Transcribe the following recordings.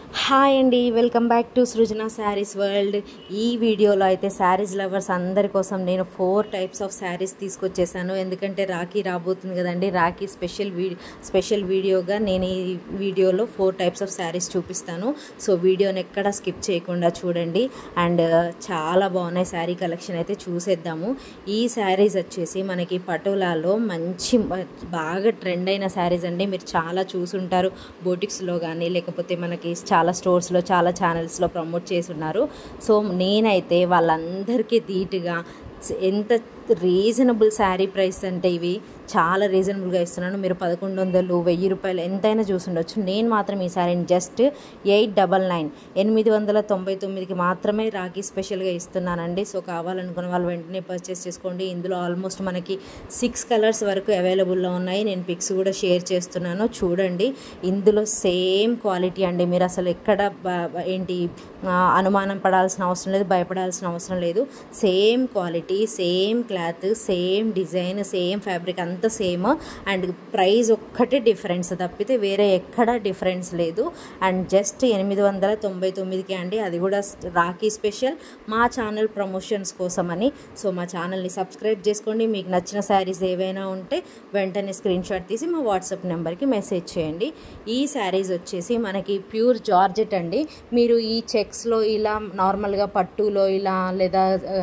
hi అండి welcome back to Srujana sarees world ఈ వీడియోలో అయితే శారీస్ లవర్స్ అందరి కోసం నేను ఫోర్ టైప్స్ ఆఫ్ శారీస్ తీసుకొచ్చేసాను ఎందుకంటే రాఖీ రాబోతుంది కదండి రాఖీ స్పెషల్ వీడియో స్పెషల్ వీడియోగా నేను ఈ వీడియోలో ఫోర్ టైప్స్ ఆఫ్ శారీస్ చూపిస్తాను సో వీడియోని ఎక్కడ స్కిప్ చేయకుండా చూడండి అండ్ చాలా బాగున్నాయి శారీ కలెక్షన్ అయితే చూసేద్దాము ఈ శారీస్ వచ్చేసి మనకి పటోలాలో మంచి బాగా ట్రెండ్ అయిన శారీస్ అండి మీరు చాలా చూసుంటారు బోటిక్స్లో కానీ లేకపోతే మనకి చాలా స్టోర్స్లో చాలా ఛానల్స్లో ప్రమోట్ చేసి ఉన్నారు సో నేనైతే వాళ్ళందరికీ ధీటుగా ఎంత రీజనబుల్ శారీ ప్రైస్ అంటే ఇవి చాలా రీజనబుల్గా ఇస్తున్నాను మీరు పదకొండు వందలు వెయ్యి రూపాయలు ఎంతైనా చూసుండొచ్చు నేను మాత్రం ఈ శారీని జస్ట్ ఎయిట్ డబల్ నైన్ ఎనిమిది వందల తొంభై తొమ్మిదికి మాత్రమే రాఖీ స్పెషల్గా ఇస్తున్నానండి సో కావాలనుకున్న వాళ్ళు వెంటనే పర్చేస్ చేసుకోండి ఇందులో ఆల్మోస్ట్ మనకి సిక్స్ కలర్స్ వరకు అవైలబుల్లో ఉన్నాయి నేను పిక్స్ కూడా షేర్ చేస్తున్నాను చూడండి ఇందులో సేమ్ క్వాలిటీ అండి మీరు అసలు ఎక్కడ ఏంటి అనుమానం పడాల్సిన అవసరం లేదు భయపడాల్సిన అవసరం లేదు same quality same cloth same design same fabric అంతా సేమ్ అండ్ ప్రైస్ ఒక్కటే డిఫరెన్స్ తప్పితే వేరే ఎక్కడ డిఫరెన్స్ లేదు అండ్ జస్ట్ ఎనిమిది వందల తొంభై తొమ్మిదికి అండి అది కూడా రాఖీ స్పెషల్ మా ఛానల్ ప్రమోషన్స్ కోసమని సో మా ఛానల్ని సబ్స్క్రైబ్ చేసుకోండి మీకు నచ్చిన శారీస్ ఏవైనా ఉంటే వెంటనే స్క్రీన్ షాట్ తీసి మా వాట్సాప్ నెంబర్కి మెసేజ్ చేయండి ఈ శారీస్ వచ్చేసి మనకి ప్యూర్ జార్జెట్ అండి మీరు ఈ చెక్స్లో ఇలా నార్మల్గా పట్టులో ఇలా లేదా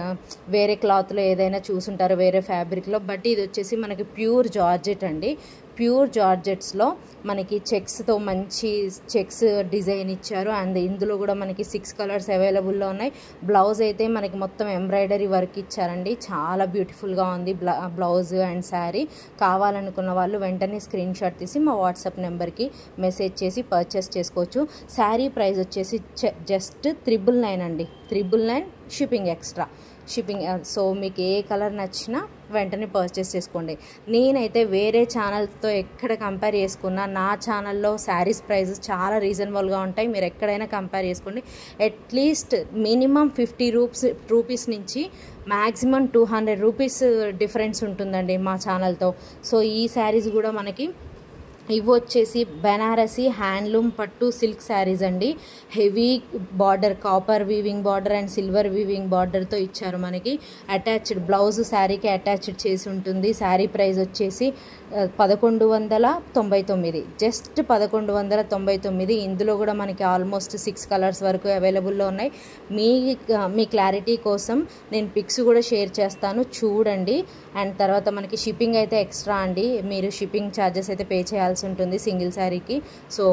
వేరే క్లాత్లో ఏదైనా చూసుంటారు వేరే ఫ్యాబ్రిక్లో బట్ ఇది వచ్చేసి మనకి ప్యూర్ జార్జెట్ అండి ప్యూర్ జార్జెట్స్లో మనకి చెక్స్తో మంచి చెక్స్ డిజైన్ ఇచ్చారు అండ్ ఇందులో కూడా మనకి సిక్స్ కలర్స్ అవైలబుల్లో ఉన్నాయి బ్లౌజ్ అయితే మనకి మొత్తం ఎంబ్రాయిడరీ వర్క్ ఇచ్చారండి చాలా బ్యూటిఫుల్గా ఉంది బ్లౌజ్ అండ్ శారీ కావాలనుకున్న వాళ్ళు వెంటనే స్క్రీన్ షాట్ తీసి మా వాట్సాప్ నెంబర్కి మెసేజ్ చేసి పర్చేస్ చేసుకోవచ్చు శారీ ప్రైస్ వచ్చేసి జస్ట్ త్రిబుల్ నైన్ అండి triple nine shipping extra shipping so మీకు ఏ కలర్ నచ్చినా వెంటనే పర్చేస్ చేసుకోండి నేనైతే వేరే ఛానల్స్తో ఎక్కడ కంపేర్ చేసుకున్నా నా ఛానల్లో శారీస్ ప్రైజెస్ చాలా రీజనబుల్గా ఉంటాయి మీరు ఎక్కడైనా కంపేర్ చేసుకోండి at least minimum fifty rupees rupees నుంచి maximum two hundred rupees difference ఉంటుందండి మా ఛానల్తో సో ఈ శారీస్ కూడా మనకి ఇవి వచ్చేసి బెనారసి హ్యాండ్లూమ్ పట్టు సిల్క్ శారీస్ అండి heavy border copper weaving border and silver weaving బార్డర్తో ఇచ్చారు మనకి అటాచ్డ్ బ్లౌజ్ శారీకి అటాచ్డ్ చేసి ఉంటుంది శారీ ప్రైస్ వచ్చేసి పదకొండు వందల తొంభై తొమ్మిది జస్ట్ పదకొండు వందల తొంభై తొమ్మిది ఇందులో కూడా మనకి ఆల్మోస్ట్ సిక్స్ కలర్స్ వరకు అవైలబుల్లో ఉన్నాయి మీ మీ క్లారిటీ కోసం నేను పిక్స్ కూడా షేర్ చేస్తాను చూడండి అండ్ తర్వాత మనకి షిప్పింగ్ అయితే ఎక్స్ట్రా అండి మీరు షిప్పింగ్ ఛార్జెస్ అయితే పే చేయాల్సి ఉంటుంది సింగిల్ శారీకి సో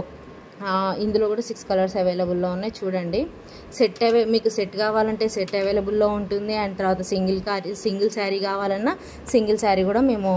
ఇందులో కూడా సిక్స్ కలర్స్ అవైలబుల్లో ఉన్నాయి చూడండి సెట్ అవై మీకు సెట్ కావాలంటే సెట్ అవైలబుల్లో ఉంటుంది అండ్ తర్వాత సింగిల్ కారీ సింగిల్ శారీ కావాలన్నా సింగిల్ శారీ కూడా మేము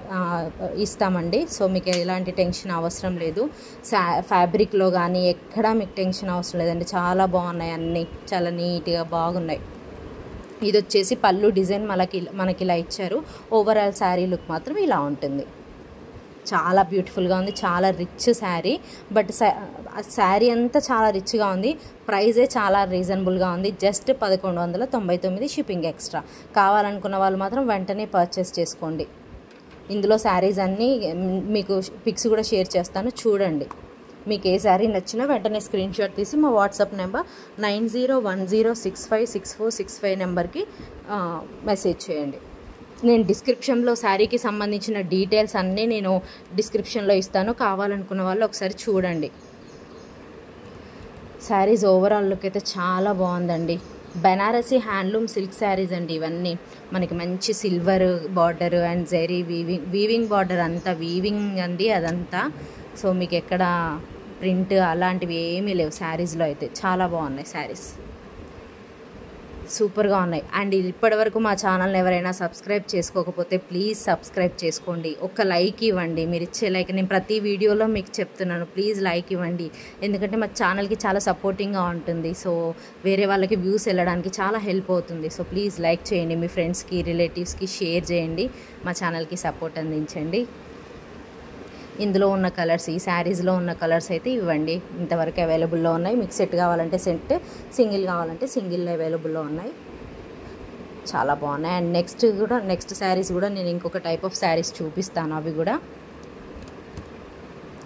ఇస్తామండి సో మీకు ఎలాంటి టెన్షన్ అవసరం లేదు ఫ్యాబ్రిక్లో కానీ ఎక్కడా మీకు టెన్షన్ అవసరం లేదండి చాలా బాగున్నాయి అన్నీ చాలా నీట్గా బాగున్నాయి ఇది వచ్చేసి పళ్ళు డిజైన్ మనకి మనకి ఇలా ఇచ్చారు ఓవరాల్ శారీ లుక్ మాత్రం ఇలా ఉంటుంది చాలా బ్యూటిఫుల్గా ఉంది చాలా రిచ్ శారీ బట్ శారీ అంతా చాలా రిచ్గా ఉంది ప్రైజే చాలా రీజనబుల్గా ఉంది జస్ట్ పదకొండు వందల తొంభై తొమ్మిది షిప్పింగ్ ఎక్స్ట్రా కావాలనుకున్న వాళ్ళు మాత్రం వెంటనే పర్చేస్ చేసుకోండి ఇందులో శారీస్ అన్నీ మీకు పిక్స్ కూడా షేర్ చేస్తాను చూడండి మీకు ఏ శారీ నచ్చినా వెంటనే స్క్రీన్ షాట్ తీసి మా WhatsApp number nine zero one zero six five six four six five నెంబర్కి మెసేజ్ చేయండి నేను డిస్క్రిప్షన్లో శారీకి సంబంధించిన డీటెయిల్స్ అన్నీ నేను డిస్క్రిప్షన్లో ఇస్తాను కావాలనుకున్న వాళ్ళు ఒకసారి చూడండి శారీస్ ఓవరాల్ లుక్ అయితే చాలా బాగుందండి బెనారసీ హ్యాండ్లూమ్ సిల్క్ శారీస్ అండి ఇవన్నీ మనకి మంచి silver border and zari weaving weaving border అంతా వీవింగ్ అండి అదంతా సో మీకు ఎక్కడ ప్రింట్ అలాంటివి ఏమీ లేవు శారీస్లో అయితే చాలా బాగున్నాయి శారీస్ సూపర్గా ఉన్నాయి అండ్ ఇప్పటివరకు మా ఛానల్ని ఎవరైనా సబ్స్క్రైబ్ చేసుకోకపోతే ప్లీజ్ సబ్స్క్రైబ్ చేసుకోండి ఒక లైక్ ఇవ్వండి మీరు ఇచ్చే లైక్ నేను ప్రతి వీడియోలో మీకు చెప్తున్నాను ప్లీజ్ లైక్ ఇవ్వండి ఎందుకంటే మా ఛానల్కి చాలా సపోర్టింగ్గా ఉంటుంది సో వేరే వాళ్ళకి వ్యూస్ వెళ్ళడానికి చాలా హెల్ప్ అవుతుంది సో ప్లీజ్ లైక్ చేయండి మీ ఫ్రెండ్స్కి రిలేటివ్స్కి షేర్ చేయండి మా ఛానల్కి సపోర్ట్ అందించండి ఇందులో ఉన్న కలర్స్ ఈ శారీస్లో ఉన్న కలర్స్ అయితే ఇవ్వండి ఇంతవరకు అవైలబుల్లో ఉన్నాయి మీకు సెట్ కావాలంటే సెట్ సింగిల్ కావాలంటే సింగిల్ అవైలబుల్లో ఉన్నాయి చాలా బాగున్నాయి అండ్ నెక్స్ట్ కూడా నెక్స్ట్ శారీస్ కూడా నేను ఇంకొక టైప్ ఆఫ్ శారీస్ చూపిస్తాను అవి కూడా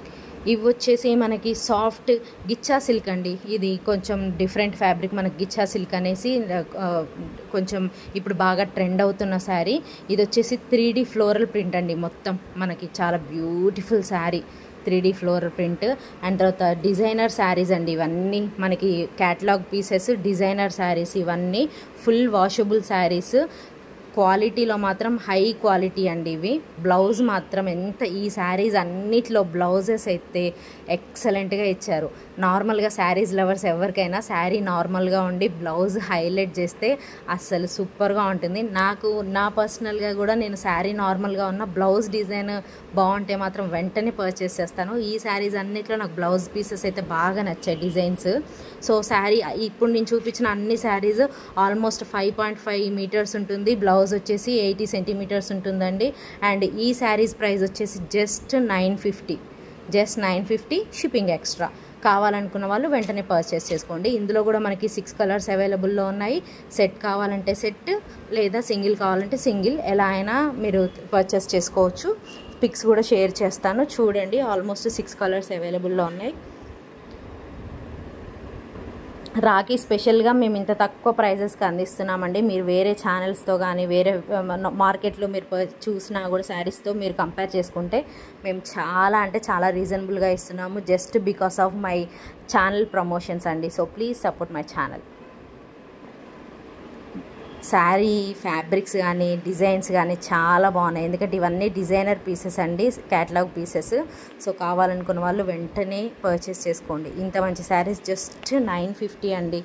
ఇవి వచ్చేసి మనకి సాఫ్ట్ గిచ్చా సిల్క్ అండి ఇది కొంచెం డిఫరెంట్ ఫ్యాబ్రిక్ మనకి గిచ్చా సిల్క్ అనేసి ఆ, కొంచెం ఇప్పుడు బాగా ట్రెండ్ అవుతున్న శారీ ఇది వచ్చేసి త్రీ డి ఫ్లోరల్ ప్రింట్ అండి మొత్తం మనకి చాలా beautiful saree three D floral print and తర్వాత డిజైనర్ శారీస్ అండి ఇవన్నీ మనకి క్యాటలాగ్ పీసెస్ డిజైనర్ శారీస్ ఇవన్నీ ఫుల్ వాషబుల్ శారీస్ క్వాలిటీలో మాత్రం హై క్వాలిటీ అండి ఇవి బ్లౌజ్ మాత్రం ఎంత ఈ శారీస్ అన్నిట్లో బ్లౌజెస్ అయితే ఎక్సలెంట్గా ఇచ్చారు నార్మల్గా శారీస్ లవర్స్ ఎవరికైనా శారీ నార్మల్గా ఉండి బ్లౌజ్ హైలైట్ చేస్తే అస్సలు సూపర్గా ఉంటుంది నాకు నా పర్సనల్గా కూడా నేను శారీ నార్మల్గా ఉన్న బ్లౌజ్ డిజైన్ బాగుంటే మాత్రం వెంటనే పర్చేస్ చేస్తాను ఈ శారీస్ అన్నిట్లో నాకు బ్లౌజ్ పీసెస్ అయితే బాగా నచ్చాయి డిజైన్స్ సో శారీ ఇప్పుడు నేను చూపించిన అన్ని sarees almost five point five metres ఉంటుంది బ్లౌజ్ వచ్చేసి ఎయిటీ సెంటీమీటర్స్ ఉంటుందండి అండ్ ఈ శారీస్ ప్రైస్ వచ్చేసి just nine fifty just nine fifty shipping extra కావాలనుకున్న వాళ్ళు వెంటనే పర్చేస్ చేసుకోండి ఇందులో కూడా మనకి సిక్స్ కలర్స్ అవైలబుల్లో ఉన్నాయి సెట్ కావాలంటే సెట్ లేదా సింగిల్ కావాలంటే సింగిల్ ఎలా అయినా మీరు పర్చేస్ చేసుకోవచ్చు పిక్స్ కూడా షేర్ చేస్తాను చూడండి ఆల్మోస్ట్ సిక్స్ కలర్స్ అవైలబుల్లో ఉన్నాయి రాఖీ స్పెషల్గా మేము ఇంత తక్కువ ప్రైజెస్కి అందిస్తున్నామండి మీరు వేరే ఛానల్స్తో కానీ వేరే మార్కెట్లో మీరు పర్- చూసినా కూడా శారీస్తో మీరు కంపేర్ చేసుకుంటే మేము చాలా అంటే చాలా రీజనబుల్గా ఇస్తున్నాము just because of my channel promotions అండి so please support my channel sari fabrics కానీ డిజైన్స్ కానీ చాలా బాగున్నాయి ఎందుకంటే ఇవన్నీ డిజైనర్ పీసెస్ అండి క్యాటలాగ్ పీసెస్ సో కావాలనుకున్న వాళ్ళు వెంటనే పర్చేస్ చేసుకోండి ఇంత మంచి శారీస్ జస్ట్ నైన్ ఫిఫ్టీ అండి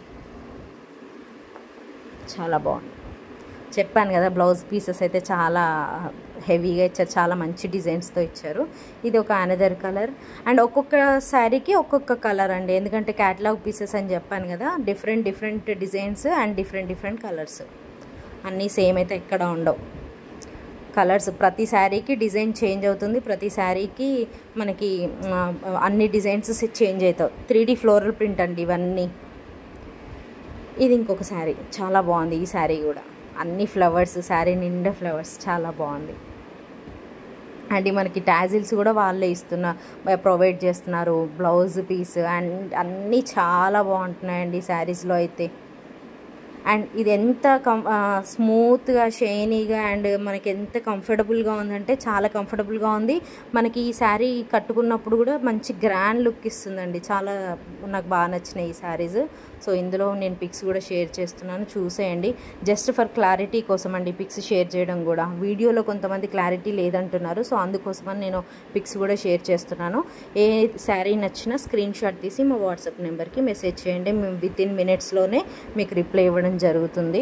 చాలా బాగుంది చెప్పాను కదా బ్లౌజ్ పీసెస్ అయితే చాలా హెవీగా ఇచ్చారు చాలా మంచి డిజైన్స్తో ఇచ్చారు ఇది ఒక అనదర్ కలర్ అండ్ ఒక్కొక్క శారీకి ఒక్కొక్క కలర్ అండి ఎందుకంటే క్యాటలాగ్ పీసెస్ అని చెప్పాను కదా different different designs and different different colours అన్నీ సేమ్ అయితే ఎక్కడ ఉండవు కలర్స్ ప్రతి శారీకి డిజైన్ చేంజ్ అవుతుంది ప్రతి శారీకి మనకి ఆ, అన్ని డిజైన్స్ చేంజ్ అవుతాయి త్రీ డీ ఫ్లోరల్ ప్రింట్ అండి ఇవన్నీ ఇది ఇంకొక శారీ చాలా బాగుంది ఈ శారీ కూడా అన్ని ఫ్లవర్స్ శారీ నిండా ఫ్లవర్స్ చాలా బాగుంది అండ్ ఈ మనకి టాజిల్స్ కూడా వాళ్ళే ఇస్తున్న ప్రొవైడ్ చేస్తున్నారు బ్లౌజ్ పీస్ అండ్ అన్నీ చాలా బాగుంటున్నాయండి ఈ శారీస్లో అయితే అండ్ ఇది ఎంత కం స్మూత్గా షైనీగా అండ్ మనకి ఎంత కంఫర్టబుల్గా ఉందంటే చాలా కంఫర్టబుల్గా ఉంది మనకి ఈ శారీ కట్టుకున్నప్పుడు కూడా మంచి గ్రాండ్ లుక్ ఇస్తుందండి చాలా నాకు బాగా నచ్చినాయి ఈ శారీస్ సో ఇందులో నేను పిక్స్ కూడా షేర్ చేస్తున్నాను చూసేయండి జస్ట్ ఫర్ క్లారిటీ కోసం అండి పిక్స్ షేర్ చేయడం కూడా వీడియోలో కొంతమంది క్లారిటీ లేదంటున్నారు సో అందుకోసమని నేను పిక్స్ కూడా షేర్ చేస్తున్నాను ఏ శారీ నచ్చినా స్క్రీన్ షాట్ తీసి మా వాట్సాప్ నెంబర్కి మెసేజ్ చేయండి మేము విత్ ఇన్ మినిట్స్లోనే మీకు రిప్లై ఇవ్వడం జరుగుతుంది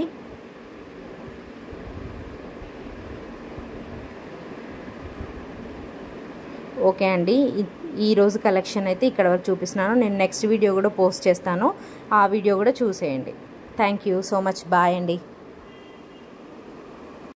ఓకే అండి ఈ- ఈ రోజు కలెక్షన్ అయితే ఇక్కడ వరకు చూపిస్తున్నాను నేను నెక్స్ట్ వీడియో కూడా పోస్ట్ చేస్తాను ఆ వీడియో కూడా చూసేయండి thank you so much bye అండి